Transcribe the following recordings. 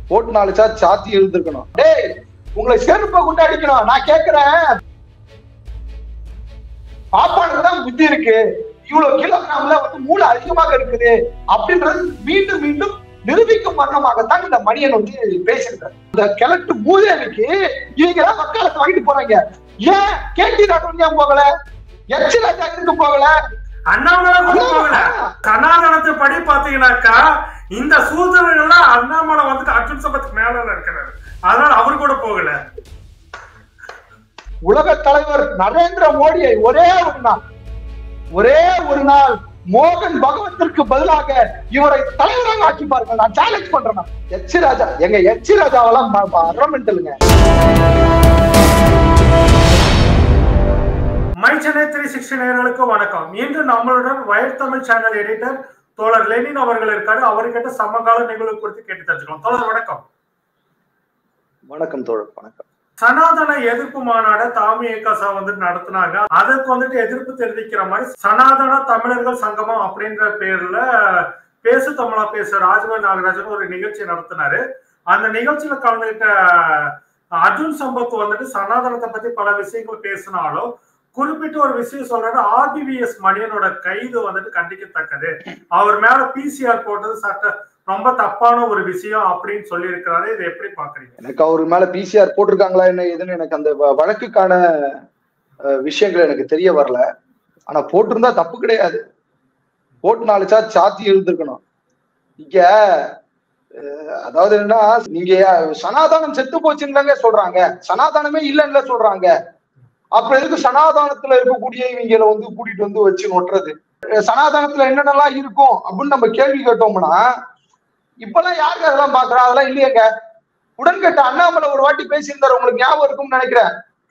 போட்டு நாலு சாத்து சாத்தி எழுந்திருக்கணும் டேய் உங்களை செருப்ப கொண்டு அடிக்கணும் நான் கேக்குறேன் பாப்பானுக்கு தான் புத்தி இருக்கு இவ்வளவு கிலோகிராம்ல வந்து மூளை அதிகமாக இருக்குது அப்படின்றது மீண்டும் மீண்டும் நிரூபிக்கும் வண்ணமாகத்தான் இந்த மணியன் வந்து பேசியிருக்காரு இந்த கிழட்டு பூதேவிக்கு இவங்க தான் வக்காலத்தை வாங்கிட்டு போறாங்க ஏன் கேட்டி ராட்டம் ஏன் போகல எச்சு ராஜா இருக்கு போகல அண்ணாமலை கூட போகல சனாதனத்து படி பாத்தீங்கன்னாக்கா இந்த சூத்திரங்கள்லாம் அண்ணாமலை வந்துட்டு அர்ஜுன் சம்பத்துக்கு மேல இருக்கிறாரு அதனால அவர் கூட போகல உலக தலைவர் நரேந்திர மோடியை ஒரே ஒரு நாள் ஒரே ஒரு நாள் மோகன் பகவத்திற்கு பதிலாக இவரை தலைவராக ஆக்கி பாருங்க நான் சேலஞ்ச் பண்றேன் நான். எச்சி ராஜா எங்க எச்சி ராஜாவெல்லாம் அரமெண்டலுங்க மை சென்னை த்ரீ சிக்ஸ்டி நேர்களுக்கு வணக்கம் இன்று நம்மளுடன் வயல் தமிழ் சேனல் எடிட்டர் தோழர் லெனின் அவர்கள் இருக்காரு அவர்கிட்ட சமகால நிகழ்வு குறித்து கேட்டு தெரிஞ்சுக்கலாம் தோழர் வணக்கம் வணக்கம் தோழர் வணக்கம் சனாதன எதிர்ப்பு மாநாட தாமி ஏகாசா வந்துட்டு நடத்துனாங்க அதுக்கு வந்துட்டு எதிர்ப்பு தெரிவிக்கிற மாதிரி சனாதன தமிழர்கள் சங்கமம் அப்படின்ற பேர்ல பேசு தமிழா பேச ராஜவன் நாகராஜன் ஒரு நிகழ்ச்சி நடத்தினாரு அந்த நிகழ்ச்சியில கலந்துகிட்ட அர்ஜுன் சம்பத் வந்துட்டு சனாதனத்தை பத்தி பல விஷயங்கள் பேசினாலும் குறிப்பிட்டு ஒரு விஷயம் சொல்றாரு ஆர்பிவிஎஸ் மணியனோட கைது வந்துட்டு கண்டிக்கத்தக்கது அவர் மேல பிசிஆர் போட்டது சட்ட ரொம்ப தப்பான ஒரு விஷயம் அப்படின்னு சொல்லி இருக்கிறாரு இதை எப்படி பாக்குறீங்க எனக்கு அவர் மேல பிசிஆர் போட்டிருக்காங்களா என்ன ஏதுன்னு எனக்கு அந்த வ- வழக்குக்கான அஹ், விஷயங்கள் எனக்கு தெரிய வரல ஆனா போட்டிருந்தா தப்பு கிடையாது போட்டு நாலு சாத்து சாத்தி எழுந்திருக்கணும் இங்க அஹ், அதாவது என்னன்னா நீங்க சனாதானம் செத்து போச்சுன்னு சொல்றாங்க சனாதானமே இல்லைன்னு சொல்றாங்க அப்புறம் எதுக்கு சனாதானத்துல இருக்கக்கூடிய இவங்களை வந்து கூட்டிட்டு வந்து வச்சு நொட்டுறது அஹ், சனாதானத்துல என்னென்னலாம் இருக்கும் அப்படின்னு நம்ம கேள்வி கேட்டோம்னா இப்பெல்லாம் யாருக்கு அதெல்லாம் பாக்குறா அதெல்லாம் இல்லையேங்க உடன்கட்ட அண்ணாமலை ஒரு வாட்டி பேசியிருந்தாரு உங்களுக்கு ஞாபகம் இருக்கும்னு நினைக்கிறேன்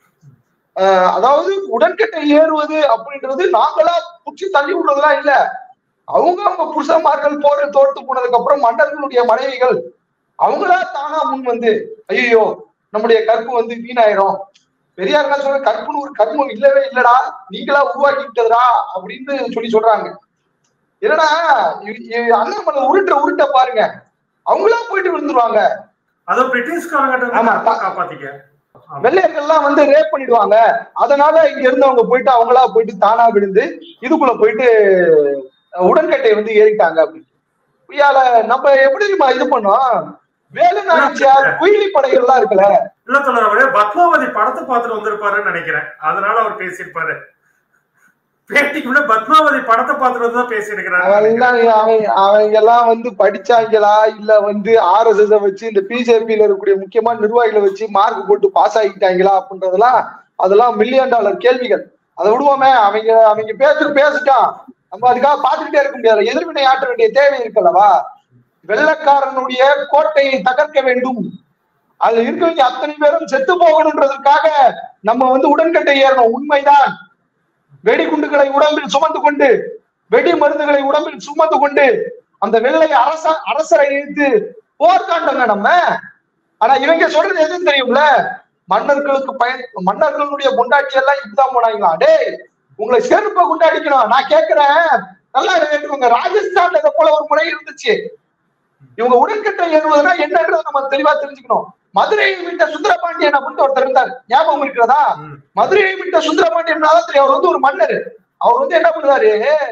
அஹ் அதாவது உடன்கட்டை ஏறுவது அப்படின்றது நாங்களா புடிச்சு தள்ளி விடுறதுலாம் இல்ல அவங்க அவங்க புருஷன்மார்கள் போரில் தோர்த்து போனதுக்கு அப்புறம் மன்னர்களுடைய மனைவிகள் அவங்களா தானா முன் வந்து ஐயோ நம்முடைய கற்பு வந்து வீணாயிரும் பெரியார் என்ன சொல்ற கற்புன்னு ஒரு கர்மம் இல்லவே இல்லடா நீங்களா உருவாக்கிட்டதுடா அப்படின்னு சொல்லி சொல்றாங்க என்னடா இ- இ- அண்ணாமலை உருட்ட உருட்ட பாருங்க அவங்களா போயிட்டு விழுந்துருவாங்க அதுவும் பிரிட்டிஷ்காரங்கிட்ட ஆமா. இருந்து காப்பாத்திக்க வெள்ளையர்கள்லாம் வந்து ரேப் பண்ணிடுவாங்க அதனால இங்க இருந்து அவங்க போயிட்டு அவங்களா போயிட்டு தானா விழுந்து இதுக்குள்ள போயிட்டு அஹ், உடன்கட்டை வந்து ஏறிட்டாங்க அப்படின்னு இயால நம்ம எப்படி நம்ம இது பண்ணோம் வேலு நாச்சியார் குயிலி படைகள்லாம் இருக்குல்ல இல்ல தொடர் அவரே பத்மாவதி படத்தை பார்த்துட்டு வந்திருப்பாருன்னு நினைக்கிறேன் அதனால அவர் பேசியிருப்பாரு பேட்டிக்கு முன்னாடி பத்மாவதி படத்தை பார்த்துட்டு வந்து தான் பேசியிருக்கிறாரு அவெல்லாம் அவங்க அவங்க எல்லாம் வந்து படிச்சாங்களா இல்ல வந்து ஆர்எஸ்எஸ் வச்சு இந்த பிஜேபியில இருக்கக்கூடிய முக்கியமான நிர்வாகிகளை வச்சு மார்க் போட்டு பாஸ் ஆகிட்டாங்களா அப்படின்றதெல்லாம் அதெல்லாம் மில்லியன் டாலர் கேள்விகள் அதை விடுவோமே அவங்க அவங்க பேசுட்டு பேசிட்டான் நம்ம அதுக்காக பார்த்துக்கிட்டே இருக்க முடியாது எதிர்வினை ஆற்ற வேண்டிய தேவை இருக்கல்லவா வெள்ளக்காரனுடைய கோட்டையை தகர்க்க வேண்டும் அதுல இருக்கவங்க அத்தனை பேரும் செத்து போகணுன்றதுக்காக நம்ம வந்து உடன்கட்டை ஏறணும் உண்மைதான் வெடிகுண்டுகளை உடம்பில் சுமந்து கொண்டு வெடி மருந்துகளை உடம்பில் சுமந்து கொண்டு அந்த வெள்ளை அரச அரசரை இழுத்து போர்க்காண்டங்க நம்ம ஆனா இவங்க சொல்றது எதுவும் தெரியும்ல மன்னர்களுக்கு பயன் மன்னர்களுடைய பொண்டாட்டி எல்லாம் இப்படிதான் போனாங்களா டேய் உங்களை செருப்ப கொண்டாடிக்கணும் நான் கேக்குறேன் நல்லா கேட்டுக்கோங்க ராஜஸ்தான்ல இதை போல ஒரு முறை இருந்துச்சு இவங்க உடன்கட்டை ஏறுவதுனா என்னன்றதை நம்ம தெளிவா தெரிஞ்சுக்கணும் மதுரையை விட்ட சுந்தரபாண்டியன் அப்படின்னு ஒருத்தர் இருந்தார் ஞாபகம் இருக்கிறதா ம். மதுரையை விட்ட சுந்தரபாண்டியன் தான் தெரியும் அவர் வந்து ஒரு மன்னர் அவர் வந்து என்ன பண்ணுவாரு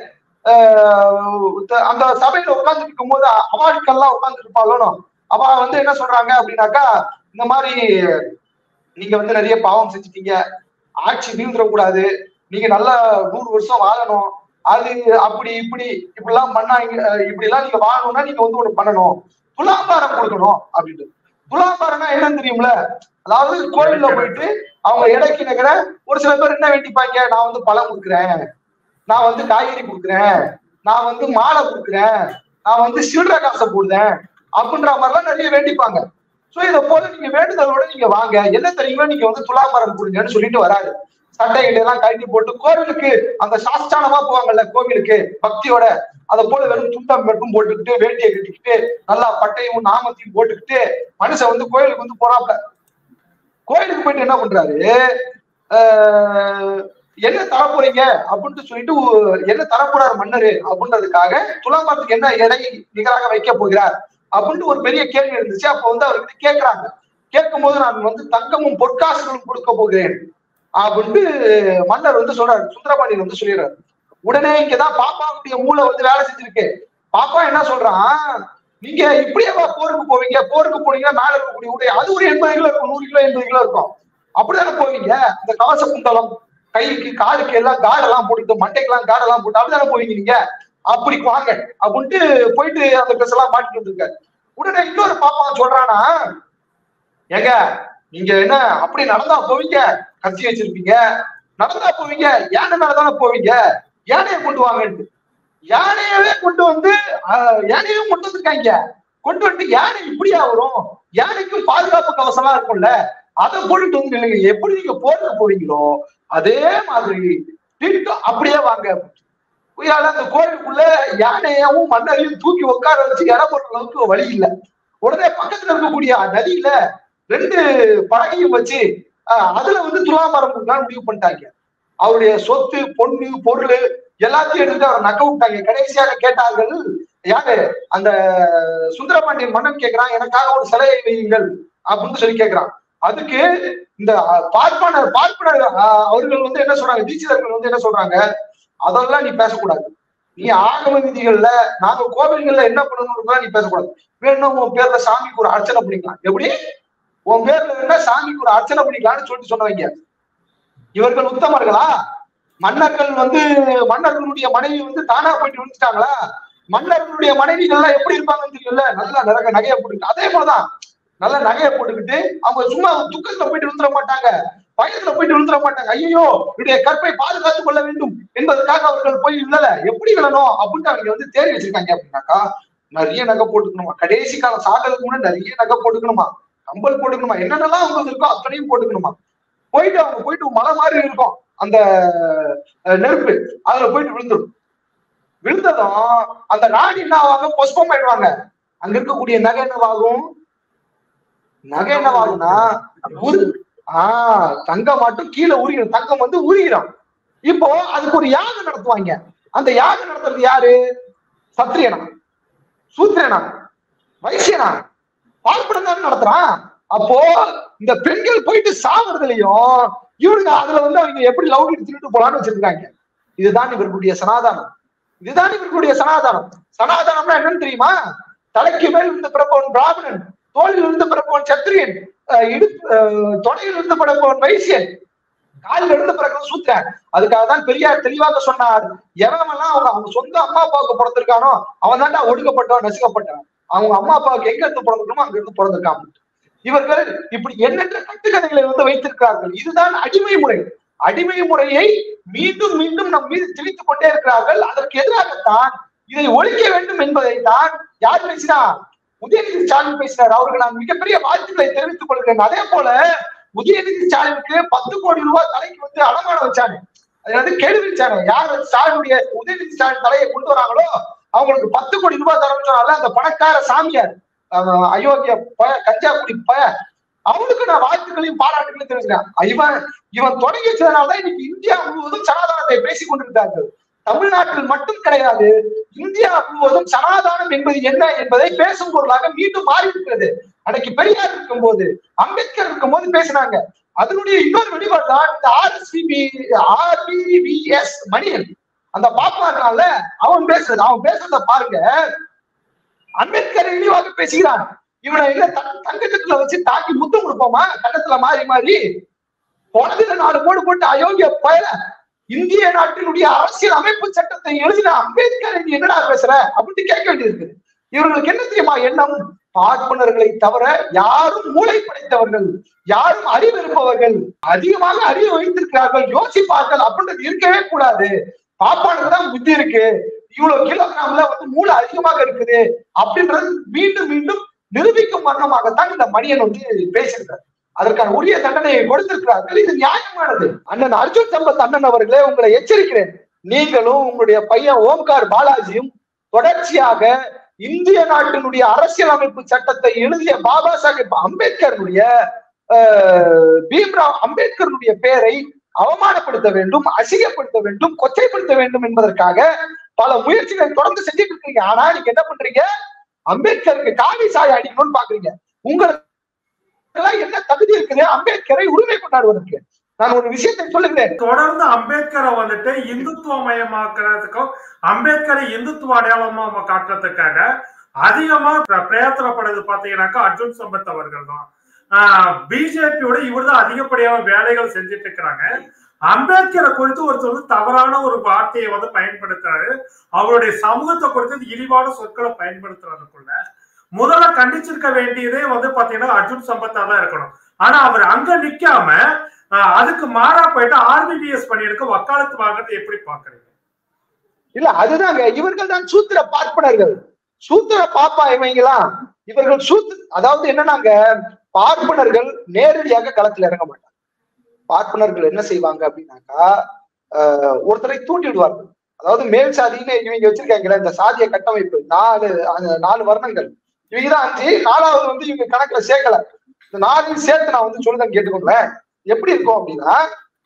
ஆஹ் அந்த சபையில உட்கார்ந்து இருக்கும் போது அவாட்கள்லாம் உட்கார்ந்து இருப்பாங்களோ அவ வந்து என்ன சொல்றாங்க அப்படின்னாக்கா இந்த மாதிரி நீங்க வந்து நிறைய பாவம் செஞ்சுட்டீங்க ஆட்சி வீழ்ந்துடக்கூடாது நீங்க நல்லா நூறு வருஷம் வாழணும் அது அப்படி இப்படி இப்படிலாம் பண்ணாங்க இப்படி எல்லாம் நீங்க வாழணும்னா நீங்க வந்து ஒண்ணு பண்ணணும் துலாபாரம் கொடுக்கணும் அப்படின்ட்டு துலாபாரம்னா என்னன்னு தெரியும்ல அதாவது கோயில்ல போயிட்டு அவங்க எடைக்கு நகர ஒரு சில பேர் என்ன வேண்டிப்பாங்க நான் வந்து பழம் கொடுக்குறேன் நான் வந்து காய்கறி கொடுக்குறேன் நான் வந்து மாலை கொடுக்குறேன் நான் வந்து சில்லற காசை போடுறேன் அப்படின்ற மாதிரிலாம் நிறைய வேண்டிப்பாங்க சோ இதை போல நீங்க வேண்டுதலோட நீங்க வாங்க என்ன தெரியுமா நீங்க வந்து துலாபாரம் கொடுங்கன்னு சொல்லிட்டு வராரு சட்டைகளை எல்லாம் கழட்டி போட்டு கோவிலுக்கு அந்த சாஸ்தானமா போவாங்கல்ல கோவிலுக்கு பக்தியோட அதை போல வெறும் துண்டம் மட்டும் போட்டுக்கிட்டு வேட்டியை கட்டிக்கிட்டு நல்லா பட்டையும் நாமத்தையும் போட்டுக்கிட்டு மனுஷன் வந்து கோயிலுக்கு வந்து போறாப்ல கோயிலுக்கு போயிட்டு என்ன பண்றாரு ஆஹ் என்ன தர போறீங்க அப்படின்ட்டு சொல்லிட்டு ஒ- என்ன தரப்போறாரு மன்னரு அப்படின்றதுக்காக துலாபாரத்துக்கு என்ன எடை நிகராக வைக்க போகிறார் அப்படின்ட்டு ஒரு பெரிய கேள்வி இருந்துச்சு அப்ப வந்து அவர்கிட்ட கேட்கிறாங்க கேட்கும் போது நான் வந்து தங்கமும் பொற்காசுகளும் கொடுக்க போகிறேன் அப்படின்ட்டு மன்னர் வந்து சொல்றாரு சுந்தரபாண்டியன் வந்து சொல்லிடுறாரு உடனே இங்கதான் பாப்பாவுடைய மூளை வந்து வேலை செஞ்சிருக்கு பாப்பா என்ன சொல்றான் நீங்க இப்படியேவா போருக்கு போவீங்க போருக்கு போனீங்கன்னா மேல இருக்கக்கூடிய உடை அது ஒரு எண்பது கிலோ இருக்கும் நூறு கிலோ எண்பது கிலோ இருக்கும் அப்படிதானே போவீங்க இந்த கவச குண்டலம் கைக்கு காலுக்கு எல்லாம் காடெல்லாம் போட்டுட்டு மண்டைக்கெல்லாம் காடெல்லாம் போட்டு அப்படிதானே போவீங்க நீங்க அப்படி வாங்க அப்படின்ட்டு போயிட்டு அந்த ட்ரெஸ் எல்லாம் மாட்டிட்டு வந்திருக்காரு உடனே இன்னொரு பாப்பா சொல்றானா ஏங்க நீங்க என்ன அப்படி நடந்தா போவீங்க கட்சி வச்சிருப்பீங்க நடந்தா போவீங்க யானை மேலதானே போவீங்க யானையை கொண்டு வாங்கன்ட்டு யானையவே கொண்டு வந்து ஆஹ், யானையும் கொண்டு வந்திருக்காங்க கொண்டு வந்து யானை இப்படியா வரும் யானைக்கும் பாதுகாப்பு கவசம்லாம் இருக்கும்ல அதை போட்டுட்டு வந்து நில்லுங்க. எப்படி நீங்க போருக்கு போவீங்களோ அதே மாதிரி திட்டம் அப்படியே வாங்க புயலால அந்த கோயிலுக்குள்ள யானையாவும் மன்னரையும் தூக்கி உட்கார வச்சு இடம் போடுற அளவுக்கு வழி இல்லை உடனே பக்கத்துல இருக்கக்கூடிய நதியில ரெண்டு படகையும் வச்சு ஆஹ், அதுல வந்து துலாமரம் கொடுக்கலாம்னு முடிவு பண்ணிட்டாங்க அவருடைய சொத்து பொண்ணு பொருள் எல்லாத்தையும் எடுத்து அவர் நக்க விட்டாங்க கடைசியாக கேட்டார்கள் யாரு அந்த சுந்தரபாண்டியன் மன்னன் கேக்குறான் எனக்காக ஒரு சிலையை வையுங்கள் அப்படின்னு சொல்லி கேக்குறான் அதுக்கு இந்த அஹ், பார்ப்பனர் பார்ப்பனர் அஹ், அவர்கள் வந்து என்ன சொல்றாங்க தீட்சிதர்கள் வந்து என்ன சொல்றாங்க அதெல்லாம் நீ பேசக்கூடாது நீ ஆகம விதிகள்ல நாங்க கோவில்கள்ல என்ன பண்ணணும்னு நீ பேசக்கூடாது வேணும்னா உன் பேர்ல சாமிக்கு ஒரு அர்ச்சனை பண்ணிக்கலாம் எப்படி உன் பேர்ல என்ன சாமிக்கு ஒரு அர்ச்சனை பண்ணிக்கலாம்னு சொல்லிட்டு சொன்னவங்க இவர்கள் உத்தமர்களா மன்னர்கள் வந்து மன்னர்களுடைய மனைவி வந்து தானா போயிட்டு விழுந்துட்டாங்களா மன்னர்களுடைய மனைவிகள் எல்லாம் எப்படி இருப்பாங்கன்னு தெரியல நல்லா நிறைய நகையை போட்டுக்கிட்டு அதே போலதான் நல்ல நகையை போட்டுக்கிட்டு அவங்க சும்மா துக்கத்துல போயிட்டு விழுந்துட மாட்டாங்க பயத்துல போயிட்டு விழுந்துட மாட்டாங்க ஐயோ இவருடைய கற்பை பாதுகாத்துக் கொள்ள வேண்டும் என்பதற்காக அவர்கள் போய் விழல எப்படி விழணும் அப்படின்ட்டு அவங்க வந்து தேடி வச்சிருக்காங்க அப்படின்னாக்கா நிறைய நகை போட்டுக்கணுமா கடைசி காலம் சாகிறதுக்கு முன்னாடி நிறைய நகை போட்டுக்கணுமா கம்பல் போட்டுக்கணுமா என்னென்னலாம் அவங்களுக்கு இருக்கோ அத்தனையும் போட்டுக்கணுமா போயிட்டு அவங்க போயிட்டு மலை மாதிரி இருக்கும் அந்த அஹ், நெருப்பு அதுல போயிட்டு விழுந்துடும் விழுந்ததும் அந்த ராணி என்ன ஆவாங்க புஷ்பம் ஆயிடுவாங்க அங்க இருக்கக்கூடிய நகை என்னவாகும் நகை என்னவாகும்னா உரு ஆஹ் தங்கம் மட்டும் கீழே உருகிடும் தங்கம் வந்து உருகிடும் இப்போ அதுக்கு ஒரு யாகம் நடத்துவாங்க அந்த யாகம் நடத்துறது யாரு சத்திரியனா சூத்திரனா வைசியனா பார்ப்பனம் தானே நடத்துறான் அப்போ இந்த பெண்கள் போயிட்டு சாவறதுலயும் இவனுங்க அதுல வந்து அவங்க எப்படி லவ் திருட்டு போலான்னு வச்சிருக்காங்க இதுதான் இவர்களுடைய சனாதானம் இதுதான் இவர்களுடைய சனாதானம் சனாதானம்னா என்னன்னு தெரியுமா தலைக்கு மேல் இருந்து பிறப்பவன் பிராமணன் தோளில் இருந்து பிறப்பவன் சத்திரியன் அஹ் இடு அஹ் தொடையில் இருந்து பிறப்பவன் வைசியன் காலில் இருந்து பிறகு சூத்திரன் அதுக்காக தான் பெரியார் தெளிவாக சொன்னார் எவனெல்லாம் அவங்க அவங்க சொந்த அம்மா அப்பாவுக்கு பிறந்திருக்கானோ அவன் தாண்டா ஒடுக்கப்பட்டவன் நசுக்கப்பட்டவன் அவங்க அம்மா அப்பாவுக்கு எங்க இருந்து பிறந்திருக்கணுமோ அங்க இருந்து பிறந்திருக்கான் இவர்கள் இப்படி எண்ணற்ற கட்டுக்கதைகளை வந்து வைத்திருக்கிறார்கள் இதுதான் அடிமை முறை அடிமை முறையை மீண்டும் மீண்டும் நம் மீது திணித்துக் கொண்டே இருக்கிறார்கள் அதற்கு எதிராகத்தான் இதை ஒழிக்க வேண்டும் என்பதை தான் யார் பேசினா உதயநிதி ஸ்டாலின் பேசினார் அவருக்கு நான் மிகப்பெரிய வாழ்த்துக்களை தெரிவித்துக் கொள்கிறேன் அதே போல உதயநிதி ஸ்டாலினுக்கு பத்து கோடி ரூபாய் தலைக்கு வந்து அடமானம் வச்சாங்க அது வந்து கேள்வி வச்சாங்க யார் ஸ்டாலினுடைய உதயநிதி ஸ்டாலின் தலையை கொண்டு வராங்களோ அவங்களுக்கு பத்து கோடி ரூபாய் தரணும் சொன்னால அந்த பணக்கார சாமியார் அவன் அயோக்கிய பய கஞ்சா குடி பய அவனுக்கு நான் வாழ்த்துக்களையும் பாராட்டுகளையும் தெரிவிக்கிறேன் இவன் இவன் தொடங்கி வச்சதுனாலதான் இன்னைக்கு இந்தியா முழுவதும் சனாதானத்தை பேசிக் கொண்டிருக்கிறார்கள் தமிழ்நாட்டில் மட்டும் கிடையாது இந்தியா முழுவதும் சனாதானம் என்பது என்ன என்பதை பேசும் பொருளாக மீண்டும் மாறி இருக்கிறது அன்னைக்கு பெரியார் இருக்கும்போது அம்பேத்கர் இருக்கும்போது பேசினாங்க அதனுடைய இன்னொரு வெளிப்பாடு தான் இந்த ஆர்எஸ்பிபி ஆர்பிவிஎஸ் மணியன் அந்த பாப்பா இருக்கான்ல அவன் பேசுறது அவன் பேசுறத பாருங்க அம்பேத்கர் இழிவாக பேசுகிறான் இவனை என்ன தங்கச்சத்துல வச்சு தாக்கி முத்தம் கொடுப்போமா கண்டத்துல மாறி மாறி போனதுல நாலு போடு போட்டு அயோக்கிய பயல இந்திய நாட்டினுடைய அரசியல் அமைப்பு சட்டத்தை எழுதின அம்பேத்கர் நீ என்னடா பேசுற அப்படின்னு கேட்க வேண்டியிருக்கு இவர்களுக்கு என்ன தெரியுமா எண்ணம் பார்ப்பனர்களை தவிர யாரும் மூளை படைத்தவர்கள் யாரும் அறிவு இருப்பவர்கள் அதிகமாக அறிவு வைத்திருக்கிறார்கள் யோசிப்பார்கள் அப்படின்றது இருக்கவே கூடாது பாப்பானுக்கு தான் புத்தி இருக்கு இவ்வளவு கிலோகிராம்ல வந்து மூளை அதிகமாக இருக்குது அப்படின்றது மீண்டும் மீண்டும் நிரூபிக்கும் வண்ணமாகத்தான் இந்த மணியன் வந்து பேசியிருக்காரு அதற்கான உரிய தண்டனையை கொடுத்திருக்கிறார்கள் இது நியாயமானது அண்ணன் அர்ஜுன் சம்பத் அண்ணன் அவர்களே உங்களை எச்சரிக்கிறேன் நீங்களும் உங்களுடைய பையன் ஓம்கார் பாலாஜியும் தொடர்ச்சியாக இந்திய நாட்டினுடைய அரசியல் அமைப்பு சட்டத்தை எழுதிய பாபா சாஹேப் அம்பேத்கருடைய பீம்ராவ் அம்பேத்கருடைய பெயரை அவமானப்படுத்த வேண்டும் அசிங்கப்படுத்த வேண்டும் கொச்சைப்படுத்த வேண்டும் என்பதற்காக பல முயற்சிகளை தொடர்ந்து செஞ்சுட்டு இருக்கீங்க ஆனா நீங்க என்ன பண்றீங்க அம்பேத்கருக்கு காவி சாய அடிக்கணும்னு பாக்குறீங்க உங்களுக்கு என்ன தகுதி இருக்குது அம்பேத்கரை உரிமை கொண்டாடுவதற்கு நான் ஒரு விஷயத்தை சொல்லுகிறேன் தொடர்ந்து அம்பேத்கரை வந்துட்டு இந்துத்துவ மயமாக்குறதுக்கும் அம்பேத்கரை இந்துத்துவ அடையாளமா காட்டுறதுக்காக அதிகமா பிர- பிரயத்தனப்படுறது பாத்தீங்கன்னாக்கா அர்ஜுன் சம்பத் அவர்கள் தான் பிஜேபியோட இவர் தான் அதிகப்படியான வேலைகள் செஞ்சுட்டு இருக்கிறாங்க அம்பேத்கரை குறித்து ஒருத்தர் வந்து தவறான ஒரு வார்த்தையை வந்து பயன்படுத்துறாரு அவருடைய சமூகத்தை குறித்து இழிவான சொற்களை பயன்படுத்துறதுக்குள்ள முதல்ல கண்டிச்சிருக்க வேண்டியதே வந்து பாத்தீங்கன்னா அர்ஜுன் சம்பத்தா தான் இருக்கணும் ஆனா அவர் அங்க நிக்காம ஆஹ், அதுக்கு மாறா போயிட்டு ஆர்பிபிஎஸ் பண்ணியிருக்க வக்காலத்து வாங்குறது எப்படி பாக்குறீங்க இல்ல அதுதாங்க இவர்கள் தான் சூத்திர பார்ப்பனர்கள் சூத்திர பாப்பா இவங்கலாம் இவர்கள் சூத்து அதாவது என்னன்னாங்க பார்ப்பனர்கள் நேரடியாக களத்துல இறங்க மாட்டாங்க பார்ப்பனர்கள் என்ன செய்வாங்க அப்படின்னாக்கா ஆஹ், ஒருத்தரை தூண்டி விடுவார்கள் அதாவது மேல் சாதின்னு இவங்க வச்சிருக்காங்களே இந்த சாதிய கட்டமைப்பு நாலு அந்த நாலு வர்ணங்கள் இவங்க தான் அஞ்சு நாலாவது வந்து இவங்க கணக்குல சேர்க்கல இந்த நாலையும் சேர்த்து நான் வந்து சொல்லுதேன் கேட்டுக்கோங்களேன் எப்படி இருக்கும் அப்படின்னா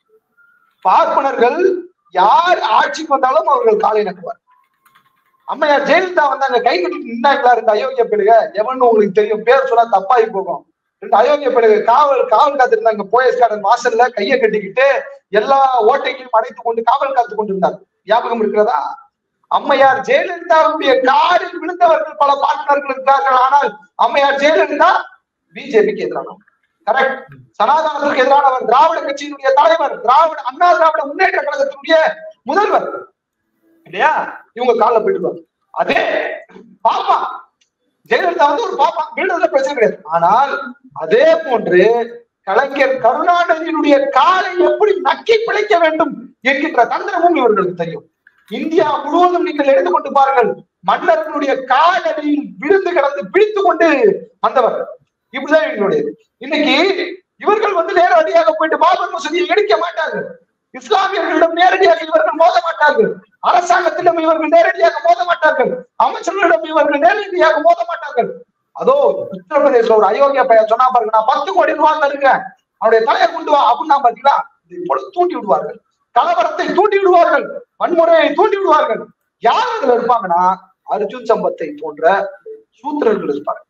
பார்ப்பனர்கள் யார் ஆட்சிக்கு வந்தாலும் அவர்கள் காலை நக்குவார் அம்மையார் ஜெயலலிதா வந்தாங்க கை கட்டிட்டு நின்னாங்களா ரெண்டு அயோக்கிய பிள்ளைக எவன்னு உங்களுக்கு தெரியும் பேர் சொன்னா தப்பாகி போகும் ரெண்டு அயோக்கிய பிள்ளைக காவல் காவல் காத்திருந்தாங்க போயஸ் கார்டன் வாசல்ல கையை கட்டிக்கிட்டு எல்லா ஓட்டைகளையும் அடைத்து கொண்டு காவல் காத்து கொண்டிருந்தார் ஞாபகம் இருக்கிறதா அம்மையார் ஜெயலலிதாவுடைய காலில் விழுந்தவர்கள் பல பார்ட்னர்கள் இருக்கிறார்கள் ஆனால் அம்மையார் ஜெயலலிதா பிஜேபிக்கு எதிரானவர் கரெக்ட் சனாதனத்திற்கு எதிரானவர் திராவிட கட்சியினுடைய தலைவர் திராவிட அண்ணா திராவிட முன்னேற்ற கழகத்தினுடைய முதல்வர் இல்லையா இவங்க காலில் போயிட்டு அதே பாப்பா ஜெயலலிதா வந்து ஒரு பாப்பா வீடுல பிரச்சனை கிடையாது ஆனால் அதே போன்று கலைஞர் கருணாநிதியினுடைய காலை எப்படி நக்கி பிழைக்க வேண்டும் என்கின்ற தந்திரமும் இவர்களுக்கு தெரியும் இந்தியா முழுவதும் நீங்கள் எடுத்து கொண்டு பாருங்கள் மன்னர்களுடைய காலடியில் விழுந்து கிடந்து பிடித்து கொண்டு வந்தவர் இப்படிதான் இவங்களுடையது இன்னைக்கு இவர்கள் வந்து நேரடியாக போயிட்டு பாபர் மசூதியை இடிக்க மாட்டார்கள் இஸ்லாமியர்களிடம் நேரடியாக இவர்கள் மோத மாட்டார்கள் அரசாங்கத்திடம் இவர்கள் நேரடியாக மோத மாட்டார்கள் அமைச்சர்களிடம் இவர்கள் நேரடியாக மோத மாட்டார்கள் அதோ உத்தரப்பிரதேசல ஒரு அயோக்கிய பையன் சொன்னா பாருங்க நான் பத்து கோடி ரூபாய் தருகிறேன் அவருடைய தலையை கொண்டு வா அப்படின்னா பாத்தீங்களா இதை போல தூண்டி விடுவார்கள் கலவரத்தை தூண்டி விடுவார்கள் வன்முறையை தூண்டி விடுவார்கள் யார் அதுல இருப்பாங்கன்னா அர்ஜுன் சம்பத்தை போன்ற சூத்திரர்கள் இருப்பார்கள்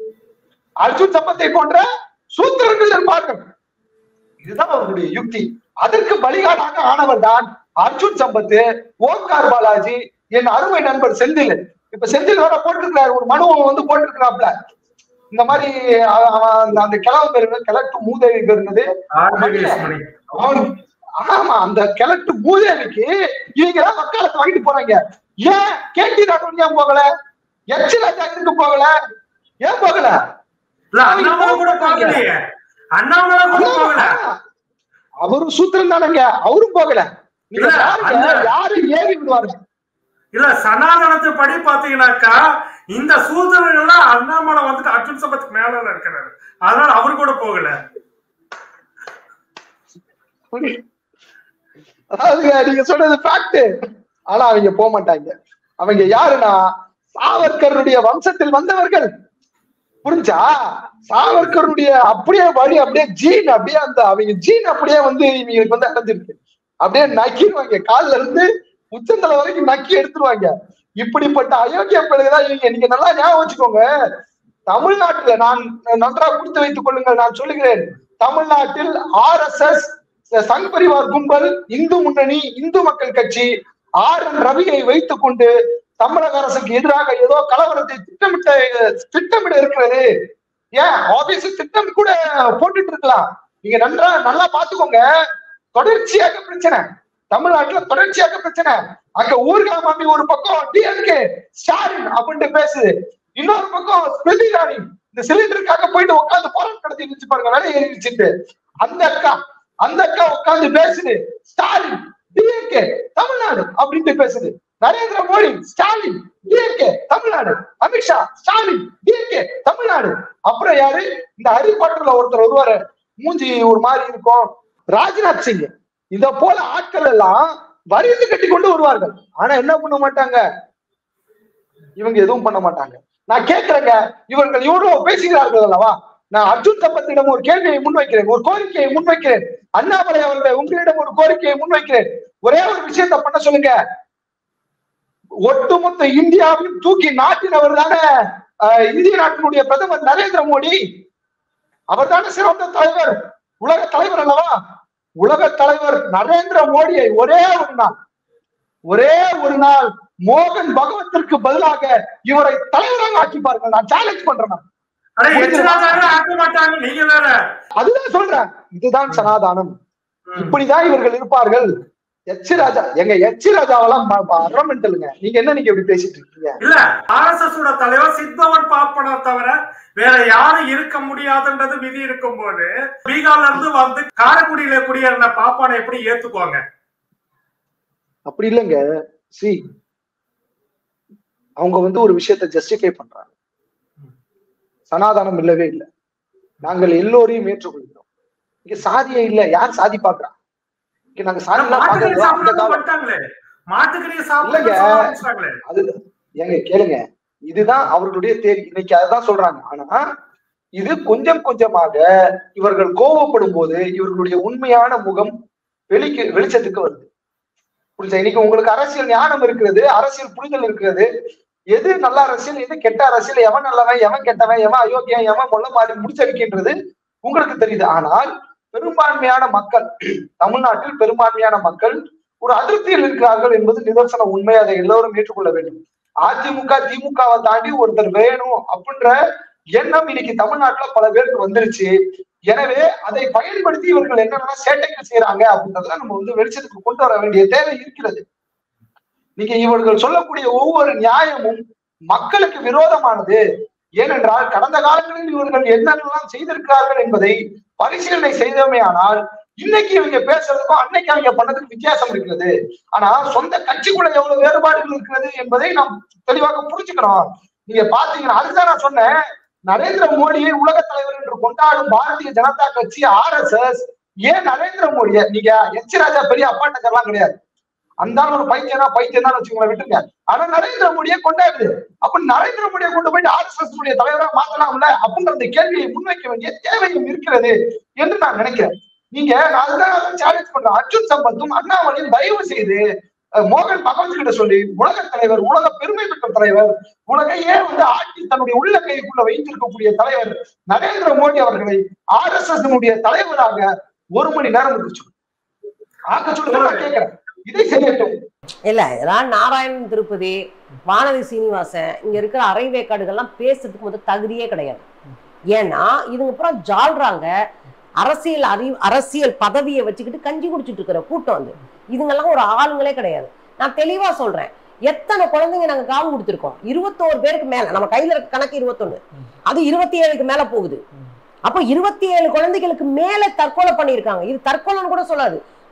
அர்ஜுன் சம்பத்தை போன்ற சூத்திரர்கள் இருப்பார்கள் இதுதான் அவருடைய யுக்தி அதற்கு பலிகாடாக ஆனவர் தான் அர்ஜுன் சம்பத்து ஓம்கார் பாலாஜி என் அருமை நண்பர் செந்தில் இப்ப செந்தில் வர போட்டிருக்கிறார் ஒரு மனுவை வந்து போட்டிருக்கிறாப்ல இந்த மாதிரி அ- அவன் அந்த- அந்த கிழவு பேர் என்ன? கிழக்கு மூதேவி பேர் என்னது ஆர்பிபிஎஸ் மணி அவன் ஆமா அந்த கிழட்டு மூதேவிக்கு இவங்க எல்லாம் வக்காலத்து வாங்கிட்டு போறாங்க ஏன் கேட்டி ராகவன் ஏன் போகல எச் ராஜா இருக்கு போகல ஏன் போகல இல்ல அண்ணாமலை கூட போகலையே அண்ணாமலை கூட போகல அவரும் சூத்திரம் தானங்க அவரும் போகல நீங்க இல்ல, பாருங்க அந்த- யாரு ஏறி விடுவாரு இல்ல சனாதனத்து படி பாத்தீங்கன்னாக்கா இந்த சூதரங்கள்லாம் அண்ணாமலை வந்துட்டு அர்ஜுன் சம்பத்துக்கு மேல இருக்கிறாரு அதனால அவரு கூட போகல அதாவதுங்க நீங்க சொல்றது ஃபேக்ட் ஆனா அவங்க போக மாட்டாங்க அவங்க யாருன்னா சாவர்கருடைய வம்சத்தில் வந்தவர்கள் புரிஞ்சா சாவர்கருடைய அப்படியே வழி அப்படியே ஜீன் அப்படியே அந்த அவங்க ஜீன் அப்படியே வந்து இவங்களுக்கு வந்து அடைஞ்சிருக்கு அப்படியே நக்கிடுவாங்க கால்ல இருந்து உச்சந்தலை வரைக்கும் நக்கி எடுத்துருவாங்க இப்படிப்பட்ட அயோக்கிய பிள்ளைதான் இவங்க நீங்க நல்லா ஞாபகம் வச்சுக்கோங்க தமிழ்நாட்டுல நான் நன்றாக குறித்து வைத்துக் கொள்ளுங்கள் நான் சொல்லுகிறேன் தமிழ்நாட்டில் R S S Sangh Parivar கும்பல் இந்து முன்னணி இந்து மக்கள் கட்சி ஆர் என் ரவியை வைத்துக் கொண்டு தமிழக அரசுக்கு எதிராக ஏதோ கலவரத்தை திட்டமிட்ட திட்டமிட இருக்கிறது ஏன் ஆபீஸ் திட்டம் கூட போட்டுட்டு இருக்கலாம் நீங்க நன்றா நல்லா பாத்துக்கோங்க தொடர்ச்சியாக பிரச்சனை தமிழ்நாட்டுல தொடர்ச்சியாக பிரச்சனை அங்க ஊர்கா மாமி ஒரு பக்கம் டிஎம்கே ஸ்டாலின் அப்படின்ட்டு பேசுது இன்னொரு பக்கம் ஸ்மிருதி இரானி இந்த சிலிண்டருக்காக போயிட்டு உட்காந்து போராட்டம் நடத்தி இருந்துச்சு பாருங்க வேலை ஏறிச்சுட்டு அந்த அக்கா அந்த அக்கா உட்கார்ந்து பேசுது ஸ்டாலின் டிஎம்கே தமிழ்நாடு அப்படின்ட்டு பேசுது நரேந்திர மோடி ஸ்டாலின் டிஎம்கே தமிழ்நாடு அமித்ஷா ஸ்டாலின் டிஎம்கே தமிழ்நாடு அப்புறம் யாரு இந்த ஹரிபாட்டர்ல ஒருத்தர் வருவாரு மூஞ்சி ஒரு மாதிரி இருக்கும் ராஜ்நாத் சிங் இத போல ஆட்கள் எல்லாம் வரிந்து கட்டி கொண்டு வருவார்கள் ஆனா என்ன பண்ண மாட்டாங்க இவங்க எதுவும் பண்ண மாட்டாங்க நான் கேட்கிறேங்க இவர்கள் இவ்வளவு பேசுகிறார்கள் அல்லவா நான் அர்ஜுன் சம்பத்திடம் ஒரு கேள்வியை முன்வைக்கிறேன் ஒரு கோரிக்கையை முன்வைக்கிறேன் அண்ணாமலை அவர்களை உங்களிடம் ஒரு கோரிக்கையை முன்வைக்கிறேன் ஒரே ஒரு விஷயத்த பண்ண சொல்லுங்க ஒட்டுமொத்த இந்தியாவையும் தூக்கி நாட்டினவர் தானே ஆஹ் இந்திய நாட்டினுடைய பிரதமர் நரேந்திர மோடி அவர்தானே சிறந்த தலைவர் உலக தலைவர் அல்லவா உலக தலைவர் நரேந்திர மோடியை ஒரே ஒரு நாள் ஒரே ஒரு நாள் மோகன் பகவத்திற்கு பதிலாக இவரை தலைவராக ஆக்கி பாருங்கள் நான் சேலஞ்ச் பண்றேன் நான். ஆனா எச்சராஜாவே ஆக்க மாட்டாங்க நீங்க வேற அதுதான் சொல்றேன் இதுதான் சனாதானம் இப்படிதான் இவர்கள் இருப்பார்கள் எச் ராஜா எங்க எச் ராஜாவெல்லாம் அரமெண்டலுங்க நீங்க என்ன நீங்க இப்படி பேசிட்டு இருக்கீங்க இல்ல ஆர்எஸ்எஸ் ஓட தலைவர் சித்தவன் பாப்பனை தவிர வேற யாரும் இருக்க முடியாதுன்றது விதி இருக்கும்போது பீகார்ல இருந்து வந்து காரைக்குடியில குடியேறின பாப்பானை எப்படி ஏத்துக்குவாங்க அப்படி இல்லைங்க சி அவங்க வந்து ஒரு விஷயத்தை ஜஸ்டிஃபை பண்றாங்க சனாதானம் இல்லவே இல்லை நாங்கள் எல்லோரையும் ஏற்றுக்கொள்கிறோம் இங்க சாதியே இல்ல யார் சாதி பாக்குறா இங்க நாங்க சாதி எல்லாம் மாட்டுக்கறி பாக்குறது அந்த சாப்பிட காலம் பண்ணிட்டாங்களே மாட்டுக்கறியை சாப்பிட இல்லைங்க. ஆரம்பிச்சிட்டாங்களே அது ஏங்க கேளுங்க இதுதான் அவர்களுடைய தேர்வு இன்னைக்கு அதுதான் சொல்றாங்க ஆனா இது கொஞ்சம் கொஞ்சமாக இவர்கள் கோவப்படும் போது இவர்களுடைய உண்மையான முகம் வெளிக்கு வெளிச்சத்துக்கு வருது புரிஞ்சா இன்னைக்கு உங்களுக்கு அரசியல் ஞானம் இருக்கிறது அரசியல் புரிதல் இருக்கிறது எது நல்ல அரசியல் எது கெட்ட அரசியல் எவன் நல்லவன் எவன் கெட்டவன் எவன் அயோக்கியன் எவன் மொள்ள மாதிரி முடிச்சடிக்கின்றது உங்களுக்கு தெரியுது ஆனால் பெரும்பான்மையான மக்கள் தமிழ்நாட்டில் பெரும்பான்மையான மக்கள் ஒரு அதிருப்தியில் இருக்கிறார்கள் என்பது நிதர்சன உண்மை அதை எல்லோரும் ஏற்றுக்கொள்ள வேண்டும் அதிமுக திமுகவை தாண்டி ஒருத்தர் வேணும் அப்படின்ற எண்ணம் இன்னைக்கு தமிழ்நாட்டுல பல பேருக்கு வந்துருச்சு எனவே அதை பயன்படுத்தி இவர்கள் என்னென்ன சேட்டைகள் செய்யறாங்க அப்படின்றத நம்ம வந்து வெளிச்சத்துக்கு கொண்டு வர வேண்டிய தேவை இருக்கிறது நீங்க இவர்கள் சொல்லக்கூடிய ஒவ்வொரு நியாயமும் மக்களுக்கு விரோதமானது ஏனென்றால் கடந்த காலங்களில் இவர்கள் என்னென்னலாம் செய்திருக்கிறார்கள் என்பதை பரிசீலனை செய்தோமேயானால் இன்னைக்கு இவங்க பேசுறதுக்கும் அன்னைக்கு அவங்க பண்ணதுக்கும் வித்தியாசம் இருக்கிறது ஆனா சொந்த கட்சிக்குள்ள எவ்வளவு வேறுபாடுகள் இருக்கிறது என்பதை நாம் தெளிவாக புரிஞ்சுக்கணும் நீங்க பாத்தீங்கன்னா அதுதான் நான் சொன்னேன் நரேந்திர மோடியை உலக தலைவர் என்று கொண்டாடும் பாரதிய ஜனதா கட்சி ஆர் எஸ் எஸ் ஏன் நரேந்திர மோடியை நீங்க எச் ராஜா பெரிய அப்பாட்டக்கர்லாம் கிடையாது அந்த ஆள் ஒரு பைத்தியனா பைத்தியம் தான் வச்சுக்கோங்க விட்டுருங்க ஆனா நரேந்திர மோடியை கொண்டாடுது அப்ப நரேந்திர மோடியை கொண்டு போயிட்டு ஆர் எஸ் எஸ் உடைய தலைவரா மாத்தலாம்ல அப்படின்ற அந்த கேள்வியை முன்வைக்க வேண்டிய தேவையும் இருக்கிறது என்று நான் நினைக்கிறேன் நீங்க நான் அதுதான் சேலஞ்ச் பண்றேன் அர்ஜுன் சம்பத்தும் அண்ணாமலையும் தயவு செய்து அஹ், மோகன் பகவத் கிட்ட சொல்லி உலக தலைவர் உலக பெருமை பெற்ற தலைவர் உலகையே வந்து ஆட்சி தன்னுடைய உள்ள கைக்குள்ள வைத்திருக்கக்கூடிய தலைவர் நரேந்திர மோடி அவர்களை ஆர் எஸ் எஸ் தலைவராக ஒரு மணி நேரம் இருந்துச்சு ஆக்க சொல்லுங்க நான் கேட்கிறேன் இதை செய்யட்டும் இல்ல இதெல்லாம் நாராயணன் திருப்பதி வானதி சீனிவாசன் இங்க இருக்கிற அரைவேக்காடுகள்லாம் பேசுறதுக்கு முதல் தகுதியே கிடையாது ஏன்னா இதுங்க அப்புறம் ஜால்றாங்க அரசியல் அறி அரசியல் பதவியை வச்சுக்கிட்டு கஞ்சி குடிச்சிட்டு இருக்கிற கூட்டம் வந்து இதுங்கெல்லாம் ஒரு ஆளுங்களே கிடையாது நான் தெளிவா சொல்றேன் எத்தனை குழந்தைங்க நாங்க காவு கொடுத்துருக்கோம் இருபத்தோரு பேருக்கு மேல நம்ம கையில இருக்க கணக்கு இருபத்தொன்னு அது இருபத்தி ஏழுக்கு மேல போகுது அப்போ இருபத்தி ஏழு குழந்தைகளுக்கு மேல தற்கொலை பண்ணியிருக்காங்க இது தற்கொலைன்னு கூட சொல்லாது